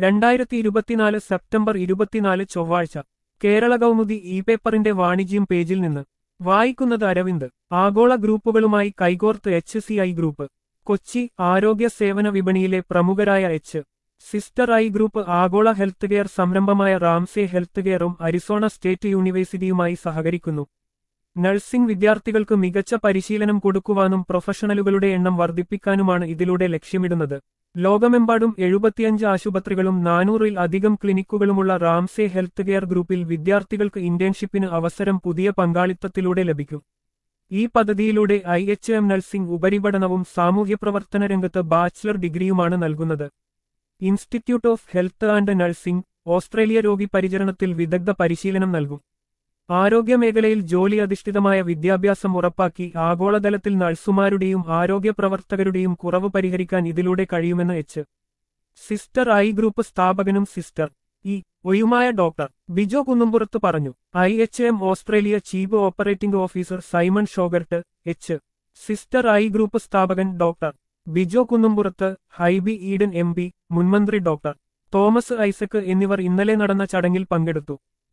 രണ്ടായിരത്തി ഇരുപത്തിനാല് സെപ്റ്റംബർ ഇരുപത്തിനാല് ചൊവ്വാഴ്ച കേരള കൗമുദി ഇ പേപ്പറിന്റെ വാണിജ്യം പേജിൽ നിന്ന് വായിക്കുന്നത് അരവിന്ദ് ആഗോള ഗ്രൂപ്പുകളുമായി കൈകോർത്ത് H C I group Kochi ആരോഗ്യ സേവന വിപണിയിലെ പ്രമുഖരായ എച്ച് സിസ്റ്റർ ഐ ഗ്രൂപ്പ് ആഗോള ഹെൽത്ത് കെയർ സംരംഭമായ റാംസെ ഹെൽത്ത് കെയറും അരിസോണ സ്റ്റേറ്റ് യൂണിവേഴ്സിറ്റിയുമായി സഹകരിക്കുന്നു നഴ്സിംഗ് വിദ്യാർത്ഥികൾക്ക് മികച്ച പരിശീലനം കൊടുക്കുവാനും പ്രൊഫഷണലുകളുടെ എണ്ണം വർദ്ധിപ്പിക്കാനുമാണ് ഇതിലൂടെ ലക്ഷ്യമിടുന്നത് ലോകമെമ്പാടും എഴുപത്തിയഞ്ച് ആശുപത്രികളും നാനൂറിൽ അധികം ക്ലിനിക്കുകളുമുള്ള റാംസെ ഹെൽത്ത് കെയർ ഗ്രൂപ്പിൽ വിദ്യാർത്ഥികൾക്ക് ഇന്റേൺഷിപ്പിന് അവസരം പുതിയ പങ്കാളിത്തത്തിലൂടെ ലഭിക്കും ഈ പദ്ധതിയിലൂടെ ഐ എച്ച് എം നഴ്സിംഗ് ഉപരിപഠനവും സാമൂഹ്യപ്രവർത്തന രംഗത്ത് ബാച്ചിലർ ഡിഗ്രിയുമാണ് നൽകുന്നത് institute of health and nursing Australia രോഗി പരിചരണത്തിൽ വിദഗ്ധ പരിശീലനം നൽകും ആരോഗ്യമേഖലയിൽ ജോലി അധിഷ്ഠിതമായ വിദ്യാഭ്യാസം ഉറപ്പാക്കി ആഗോളതലത്തിൽ നഴ്സുമാരുടെയും ആരോഗ്യ പ്രവർത്തകരുടെയും കുറവ് പരിഹരിക്കാൻ ഇതിലൂടെ കഴിയുമെന്ന് എച്ച് സിസ്റ്റർ ഐ ഗ്രൂപ്പ് സ്ഥാപകനും സിസ്റ്റർ ഇ ഒയുമായ ഡോക്ടർ ബിജോ കുന്നുംപുറത്ത് പറഞ്ഞു I H M Australia chief operating officer Simon Shogart H sister I group സ്ഥാപകൻ doctor Bijo Kunnumpurath Hibi Eden M P മുൻമന്ത്രി ഡോക്ടർ തോമസ് ഐസക് എന്നിവർ ഇന്നലെ നടന്ന ചടങ്ങിൽ പങ്കെടുത്തു